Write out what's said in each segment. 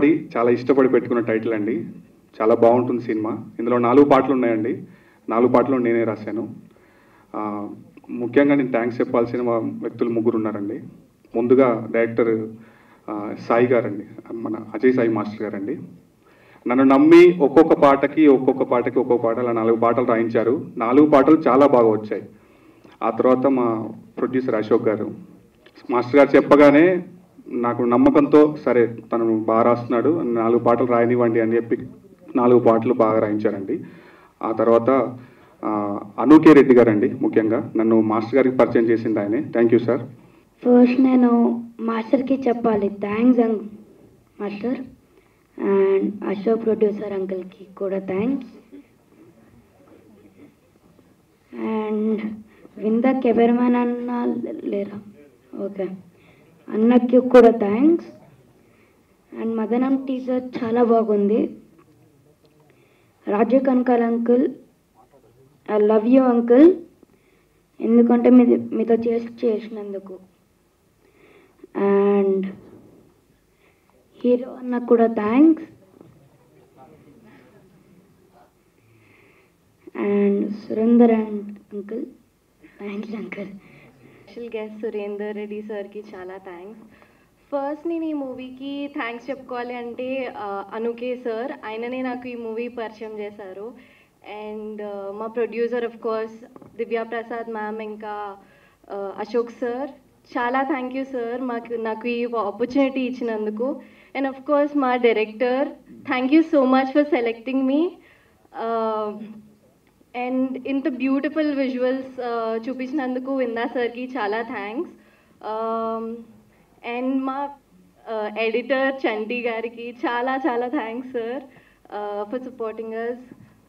కష్టపడి చాలా ఇష్టపడి పెట్టుకున్న టైటిల్ అండి చాలా బాగుంటుంది సినిమా ఇందులో నాలుగు పాటలు ఉన్నాయండి నాలుగు పాటలు నేనే రాశాను ఆ, ముఖ్యంగా నేను థ్యాంక్స్ చెప్పాల్సిన మా వ్యక్తులు ముగ్గురు ఉన్నారండి ముందుగా డైరెక్టర్ ఆ, సాయి గారండి మన అజయ్ సాయి మాస్టర్ గారండి నన్ను నమ్మి ఒక్కొక్క పాటకి ఒక్కొక్క పాటకి ఒక్కొక్క పాట అలా నాలుగు పాటలు రాయించారు నాలుగు పాటలు చాలా బాగా వచ్చాయి ఆ తర్వాత మా ప్రొడ్యూసర్ అశోక్ గారు మాస్టర్ గారు చెప్పగానే నాకు నమ్మకంతో సరే తను బాగా రాస్తున్నాడు నాలుగు పాటలు రాయనివ్వండి అని చెప్పి నాలుగు పాటలు బాగా రాయించారండి ఆ తర్వాత ఆ, అనూకే రెడ్డి గారండి ముఖ్యంగా నన్ను మాస్టర్ గారికి పరిచయం చేసింది ఆయనే థ్యాంక్ యూ సార్ ఫస్ట్ నేను మాస్టర్కి చెప్పాలి థ్యాంక్స్ అంక్ మాస్టర్ అండ్ అశోక్ ప్రొడ్యూసర్ అంకుల్కి కూడా థ్యాంక్స్ అండ్ వింద కెమెరామ్యాన్ అన్న లేరా ఓకే అన్నకి కూడా థ్యాంక్స్ అండ్ మదనం టీచర్ చాలా బాగుంది Raju Kanakal uncle I love you uncle ఎందుకంటే మీది మీతో చేసి చేసినందుకు అండ్ హీరో అన్న కూడా thanks and Surender and uncle thanks uncle special guest Surender Reddy సార్కి చాలా థ్యాంక్స్ ఫస్ట్ నేను ఈ మూవీకి థ్యాంక్స్ చెప్పుకోవాలి అంటే ఆ, అనుకే సార్ ఆయననే నాకు ఈ మూవీ పరిచయం చేశారు అండ్ మా producer of course Divya Prasad ma'am ఇంకా ఆ, అశోక్ సార్ చాలా థ్యాంక్ యూ సార్ మాకు నాకు ఈ ఆపర్చునిటీ ఇచ్చినందుకు అండ్ ఆఫ్ కోర్స్ మా director thank you so much for selecting me and ఇంత బ్యూటిఫుల్ విజువల్స్ చూపించినందుకు విందా సార్కి చాలా థ్యాంక్స్ అండ్ మా ఎడిటర్ చంటి గారికి చాలా చాలా thanks sir for supporting us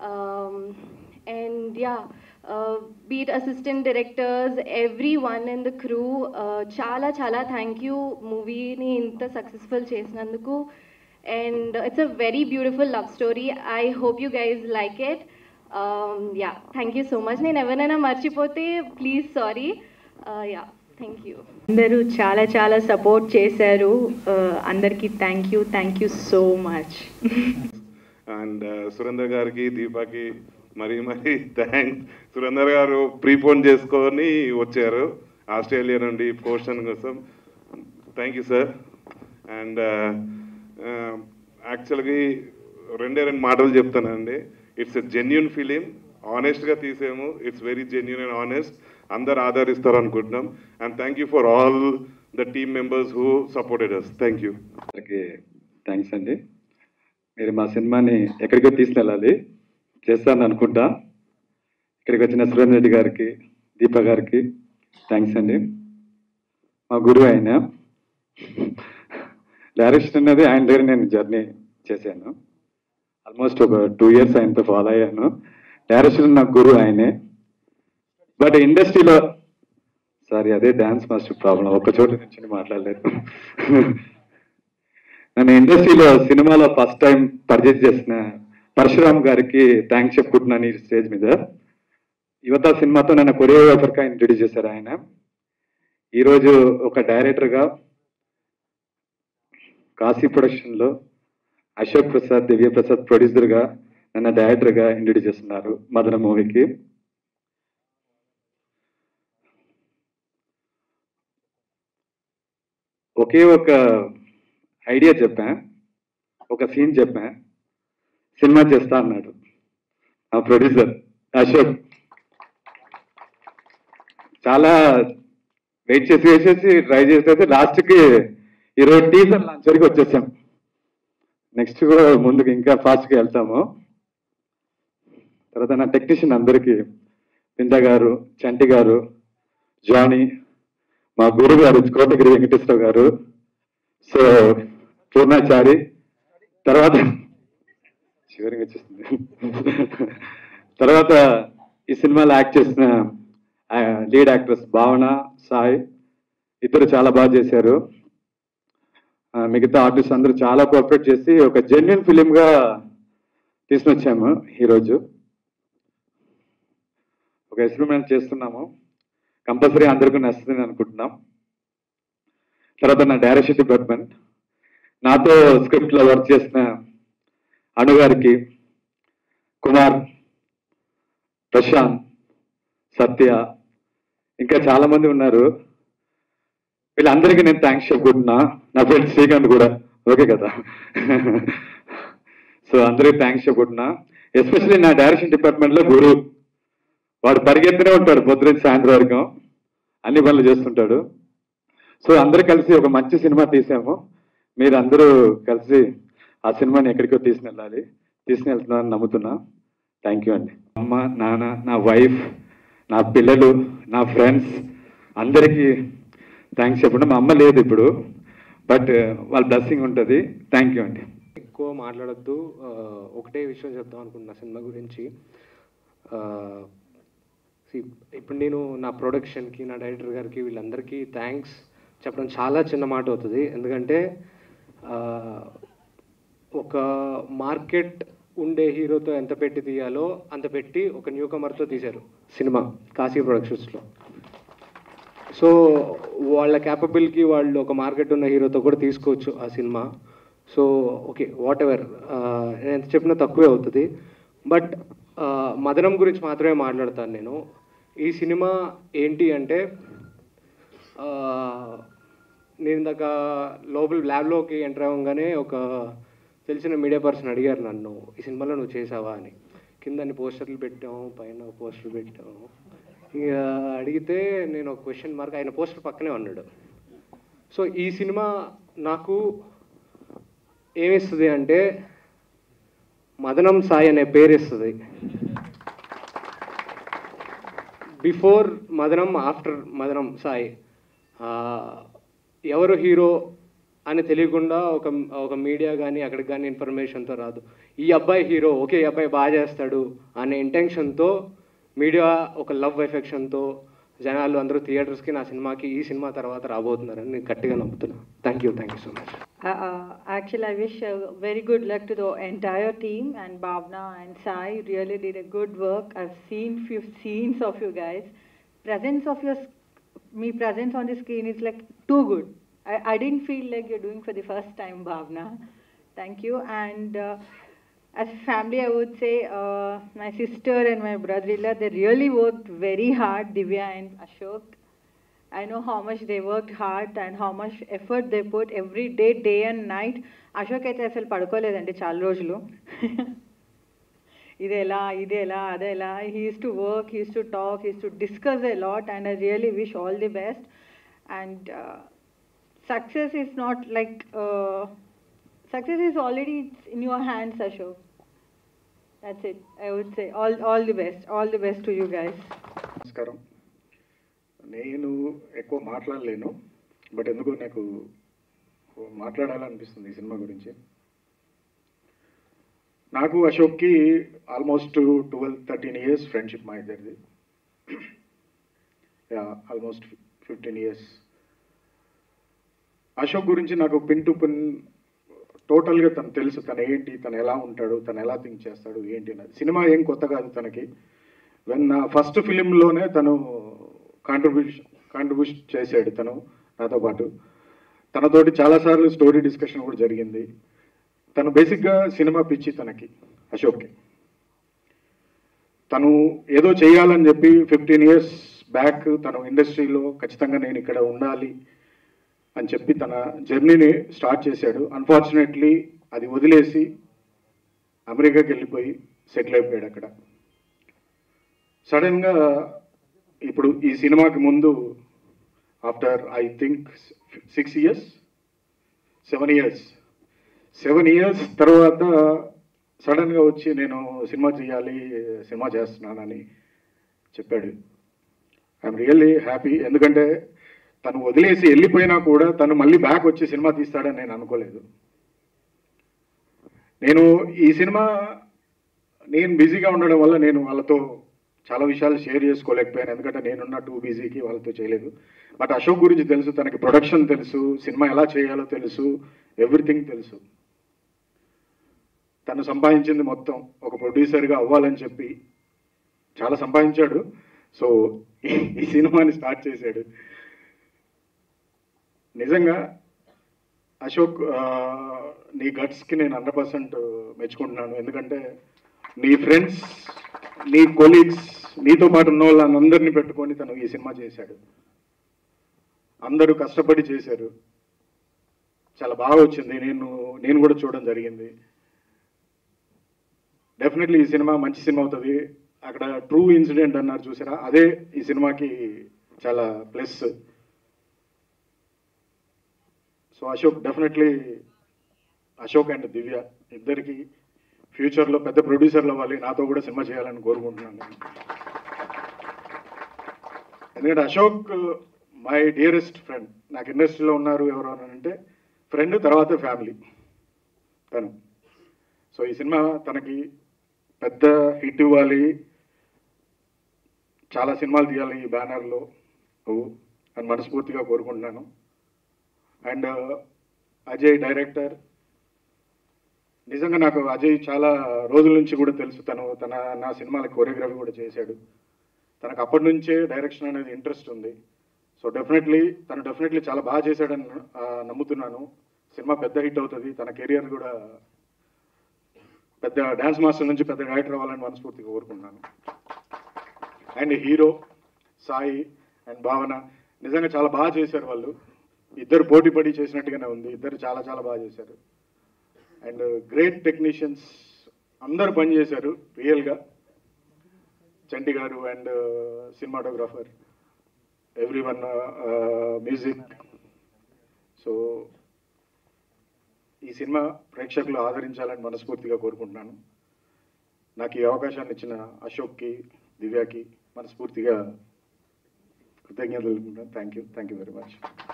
and yeah beat assistant directors everyone in the crew చాలా చాలా థ్యాంక్ యూ మూవీని ఇంత సక్సెస్ఫుల్ చేసినందుకు and it's a very beautiful love story I hope you guys like it yeah thank you so much నేను ఎవరైనా మర్చిపోతే please sorry yeah thank you అందరూ చాలా చాలా సపోర్ట్ చేశారు Uh, అందరికీ thank you thank you so much and Surender గారికి దీపాకి మరీ మరీ థ్యాంక్స్ సురేందర్ గారు ప్రీపోన్ చేసుకొని వచ్చారు ఆస్ట్రేలియా నుండి పోర్షన్ కోసం థ్యాంక్ యూ సార్ అండ్ యాక్చువల్గా రెండే రెండు మాటలు చెప్తానండి ఇట్స్ ఎ జెన్యున్ ఫిలిం ఆనెస్ట్గా తీసాము it's very genuine and honest అందరు ఆదరిస్తారు అనుకుంటున్నాం and thank you for all the team members who supported us thank you అందరికి థ్యాంక్స్ అండి మీరు మా సినిమాని ఎక్కడికో తీసుకెళ్ళాలి చేస్తాను అనుకుంటా ఇక్కడికి వచ్చిన సురేంద్ర రెడ్డి గారికి దీప గారికి థ్యాంక్స్ అండి మా గురువు ఆయన డైరెక్షన్ అనేది ఆయన దగ్గర నేను జర్నీ చేశాను ఆల్మోస్ట్ ఒక టూ ఇయర్స్ ఆయనతో ఫాలో అయ్యాను డైరెక్షన్ నాకు గురువు ఆయనే బట్ ఇండస్ట్రీలో సారీ అదే డాన్స్ మాస్టర్ ప్రాబ్లం ఒక చోట నుంచి మాట్లాడలేదు నన్ను ఇండస్ట్రీలో సినిమాలో ఫస్ట్ టైం పర్చేజ్ చేసిన పరశురామ్ గారికి థ్యాంక్స్ చెప్పుకుంటున్నాను ఈ స్టేజ్ మీద యువత సినిమాతో నన్ను కొరియోగ్రాఫర్గా ఇంట్రడ్యూస్ చేశారు ఆయన ఈరోజు ఒక డైరెక్టర్గా కాశీ ప్రొడక్షన్లో అశోక్ ప్రసాద్ దివ్య ప్రసాద్ ప్రొడ్యూసర్గా నన్ను డైరెక్టర్గా ఇంట్రడ్యూస్ చేస్తున్నారు మదన మూవీకి ఒకే ఒక ఐడియా చెప్పా ఒక సీన్ చెప్పా సినిమా చేస్తా అన్నాడు ఆ ప్రొడ్యూసర్ అశోక్ చాలా వెయిట్ చేసి వెయిట్ చేసి ట్రై చేసేసి లాస్ట్కి ఈరోజు టీజర్ లాంచ్ వరకు వచ్చేసాం నెక్స్ట్ కూడా ముందుకు ఇంకా ఫాస్ట్గా వెళ్తాము తర్వాత నా టెక్నీషియన్ అందరికీ పింద గారు చంటి గారు జానీ మా గురువు గారు కోటగిరి వెంకటేశ్వర గారు సో పూర్ణాచారి తర్వాత చివరికి వచ్చేస్తుంది తర్వాత ఈ సినిమాలో యాక్ట్ చేసిన లీడ్ యాక్ట్రెస్ భావన సాయి ఇద్దరు చాలా బాగా చేశారు ఆ, మిగతా ఆర్టిస్ట్ అందరూ చాలా కోఆపరేట్ చేసి ఒక జెన్యున్ ఫిలిం గా తీసుకొచ్చాము ఈరోజు ఒక ఎక్స్పెరిమెంట్ చేస్తున్నాము కంపల్సరీ అందరికీ నచ్చుతుంది అనుకుంటున్నాం తర్వాత నా డైరెక్షన్ డిపార్ట్మెంట్ నాతో స్క్రిప్ట్లో వర్క్ చేసిన అను గారికి కుమార్ ప్రశాంత్ సత్య ఇంకా చాలా మంది ఉన్నారు వీళ్ళందరికీ నేను థ్యాంక్స్ చెప్పుకుంటున్నా నా ఫ్రెండ్ శ్రీకాంత్ కూడా ఓకే కదా సో అందరికీ థ్యాంక్స్ చెప్పుకుంటున్నా ఎస్పెషల్లీ నా డైరెక్షన్ డిపార్ట్మెంట్లో గురు వాడు పరిగెత్తనే ఉంటాడు పొద్దున సాయంత్రం వరకు అన్ని పనులు చేస్తుంటాడు సో అందరూ కలిసి ఒక మంచి సినిమా తీసాము మీరు అందరూ కలిసి ఆ సినిమాని ఎక్కడికో తీసుకుని వెళ్ళాలి తీసుకుని వెళ్తున్నారని నమ్ముతున్నా థ్యాంక్ యూ అండి అమ్మ నాన్న నా వైఫ్ నా పిల్లలు నా ఫ్రెండ్స్ అందరికీ థ్యాంక్స్ చెప్పండి మా అమ్మ లేదు ఇప్పుడు బట్ వాళ్ళ బ్లెస్సింగ్ ఉంటుంది థ్యాంక్ యూ అండి ఎక్కువ మాట్లాడొద్దు ఆ, ఒకటే విషయం చెప్దాం అనుకుంటున్నా సినిమా గురించి ఆ, see, ఇప్పుడు నేను నా ప్రొడక్షన్కి నా డైరెక్టర్ గారికి వీళ్ళందరికీ థ్యాంక్స్ చెప్పడం చాలా చిన్న మాట అవుతుంది ఎందుకంటే ఆ, ఒక మార్కెట్ ఉండే హీరోతో ఎంత పెట్టి తీయాలో అంత పెట్టి ఒక న్యూ కమర్తో తీశారు సినిమా కాశీ ప్రొడక్షన్స్లో సో వాళ్ళ క్యాపబిలిటీ వాళ్ళు ఒక మార్కెట్ ఉన్న హీరోతో కూడా తీసుకోవచ్చు ఆ సినిమా సో ఓకే వాట్ ఎవర్ నేను ఎంత చెప్పినా తక్కువే అవుతుంది బట్ మదనం గురించి మాత్రమే మాట్లాడతాను నేను ఈ సినిమా ఏంటి అంటే ఆ, నేను ఇందాక లోపల ల్యాబ్లోకి ఎంటర్ అవ్వగానే ఒక తెలిసిన మీడియా పర్సన్ అడిగారు నన్ను ఈ సినిమాలో నువ్వు చేసావా అని కింద అన్ని పోస్టర్లు పెట్టాము పైన పోస్టర్లు పెట్టాము ఇక అడిగితే నేను ఒక క్వశ్చన్ మార్క్ ఆయన పోస్టర్ పక్కనే ఉన్నాడు సో ఈ సినిమా నాకు ఏమిస్తుంది అంటే మదనం సాయి అనే పేరు ఇస్తుంది బిఫోర్ మదనం ఆఫ్టర్ మదనం సాయి ఆ, ఎవరు హీరో అని తెలియకుండా ఒక ఒక మీడియా కానీ అక్కడికి కానీ ఇన్ఫర్మేషన్తో రాదు ఈ అబ్బాయి హీరో ఓకే ఈ అబ్బాయి బాగా చేస్తాడు అనే ఇంటెన్షన్తో మీడియా ఒక లవ్ ఎఫెక్షన్తో జనాలు అందరూ థియేటర్స్కి నా సినిమాకి ఈ సినిమా తర్వాత రాబోతున్నారని నేను గట్టిగా నమ్ముతున్నాను thank you thank you so much Uh, uh, actually, I wish uh, very good luck to the entire team and Bhavna and Sai really did a good work. I've seen few scenes of you guys. Presence of your s- me presence on the screen is like too good. I, I didn't feel like you're doing for the first time, Bhavna. Thank you. And uh, as a family, I would say uh, my sister and my brother-in-law they really worked very hard, Divya and Ashok. I know how much they worked hard and how much effort they put every day, day and night. Ashok అయితే అసలు పడుకోలేదండి చాలా రోజులు ఇది ఎలా ఇది ఎలా అదే ఎలా he's to work he's to talk he's to discuss a lot and I really wish all the best and success is not like success is already in your hands Ashok that's it I would say all all the best all the best to you guys నమస్కారం నేను ఎక్కువ మాట్లాడలేను but ఎందుకో నాకు మాట్లాడాలనిపిస్తుంది ఈ సినిమా గురించి నాకు అశోక్కి almost twelve thirteen years friendship మా ఇద్దరిది ఆల్మోస్ట్ ఫిఫ్టీన్ ఇయర్స్ అశోక్ గురించి నాకు పిన్ టు పిన్ టోటల్గా తను తెలుసు తను ఏంటి తను ఎలా ఉంటాడు తను ఎలా థింక్ చేస్తాడు ఏంటి అనేది సినిమా ఏం కొత్త కాదు తనకి వెన్ నా ఫస్ట్ ఫిలింలోనే తను కాంట్రిబ్యూషన్ కాంట్రిబ్యూషన్ చేశాడు తను నాతో పాటు తనతోటి చాలాసార్లు స్టోరీ డిస్కషన్ కూడా జరిగింది తను బేసిక్గా సినిమా పిచ్చి తనకి అశోక్కి తను ఏదో చేయాలని చెప్పి ఫిఫ్టీన్ ఇయర్స్ బ్యాక్ తను ఇండస్ట్రీలో ఖచ్చితంగా నేను ఇక్కడ ఉండాలి అని చెప్పి తన జర్నీని స్టార్ట్ చేశాడు అన్ఫార్చునేట్లీ అది వదిలేసి అమెరికాకి వెళ్ళిపోయి సెటిల్ అయిపోయాడు అక్కడ సడన్గా ఇప్పుడు ఈ సినిమాకి ముందు after I think six years seven years seven years తర్వాత సడన్గా వచ్చి నేను సినిమా చేయాలి సినిమా చేస్తున్నానని చెప్పాడు ఐఎమ్ రియల్లీ హ్యాపీ ఎందుకంటే తను వదిలేసి వెళ్ళిపోయినా కూడా తను మళ్ళీ బ్యాక్ వచ్చి సినిమా తీస్తాడని నేను అనుకోలేదు నేను ఈ సినిమా నేను బిజీగా ఉండడం వల్ల నేను వాళ్ళతో చాలా విషయాలు షేర్ చేసుకోలేకపోయాను ఎందుకంటే నేనున్న టూ బిజీకి వాళ్ళతో చేయలేదు బట్ అశోక్ గురించి తెలుసు తనకి ప్రొడక్షన్ తెలుసు సినిమా ఎలా చేయాలో తెలుసు ఎవ్రీథింగ్ తెలుసు తను సంపాదించింది మొత్తం ఒక ప్రొడ్యూసర్గా అవ్వాలని చెప్పి చాలా సంపాదించాడు సో ఈ సినిమాని స్టార్ట్ చేశాడు నిజంగా అశోక్ ఆ, నీ గట్స్కి నేను హండ్రెడ్ పర్సెంట్ మెచ్చుకుంటున్నాను ఎందుకంటే నీ ఫ్రెండ్స్ నీ కొలీగ్స్ నీతో పాటు ఉన్న వాళ్ళందరినీ పెట్టుకొని తను ఈ సినిమా చేశాడు అందరూ కష్టపడి చేశారు చాలా బాగా వచ్చింది నేను నేను కూడా చూడడం జరిగింది డెఫినెట్లీ ఈ సినిమా మంచి సినిమా అవుతుంది అక్కడ ట్రూ ఇన్సిడెంట్ అన్నారు చూసారా అదే ఈ సినిమాకి చాలా plus so Ashok definitely Ashok and Divya ఇద్దరికి ఫ్యూచర్లో పెద్ద ప్రొడ్యూసర్లు అవ్వాలి నాతో కూడా సినిమా చేయాలని కోరుకుంటున్నాను నేను. ఎందుకంటే అశోక్ మై డియరెస్ట్ ఫ్రెండ్ నాకు ఇండస్ట్రీలో ఉన్నారు ఎవరు అని అంటే ఫ్రెండ్ తర్వాత ఫ్యామిలీ తను సో ఈ సినిమా తనకి పెద్ద హిట్ ఇవ్వాలి చాలా సినిమాలు తీయాలి ఈ బ్యానర్లో నువ్వు అని మనస్ఫూర్తిగా కోరుకుంటున్నాను అండ్ అజయ్ డైరెక్టర్ నిజంగా నాకు అజయ్ చాలా రోజుల నుంచి కూడా తెలుసు తను తన నా సినిమాల కొరియోగ్రఫీ కూడా చేశాడు తనకు అప్పటి నుంచే డైరెక్షన్ అనేది ఇంట్రెస్ట్ ఉంది సో డెఫినెట్లీ తను డెఫినెట్లీ చాలా బాగా చేశాడని ఆ, నమ్ముతున్నాను సినిమా పెద్ద హిట్ అవుతుంది తన కెరియర్ కూడా పెద్ద డ్యాన్స్ మాస్టర్ నుంచి పెద్ద డైరెక్టర్ అవ్వాలని మనస్ఫూర్తిగా కోరుకుంటున్నాను అండ్ హీరో సాయి అండ్ భావన నిజంగా చాలా బాగా చేశారు వాళ్ళు ఇద్దరు పోటీ పడి చేసినట్టుగానే ఉంది ఇద్దరు చాలా చాలా బాగా చేశారు అండ్ గ్రేట్ టెక్నీషియన్స్ అందరు పనిచేశారు రియల్గా చంటి గారు and cinematographer everyone music so ఈ సినిమా ప్రేక్షకులు ఆదరించాలని మనస్ఫూర్తిగా కోరుకుంటున్నాను నాకు ఈ అవకాశాన్ని ఇచ్చిన అశోక్కి దివ్యాకి మనస్ఫూర్తిగా కృతజ్ఞతలు తెలుపుకుంటాను thank you thank you very much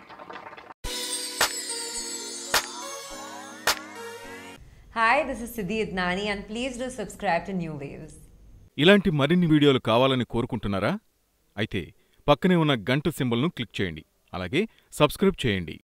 Hi, this is Siddhi Idnani, and please do subscribe to New Waves. ఇలాంటి మరిన్ని వీడియోలు కావాలని కోరుకుంటున్నారా అయితే పక్కనే ఉన్న గంట సింబల్ను క్లిక్ చేయండి అలాగే సబ్స్క్రైబ్ చేయండి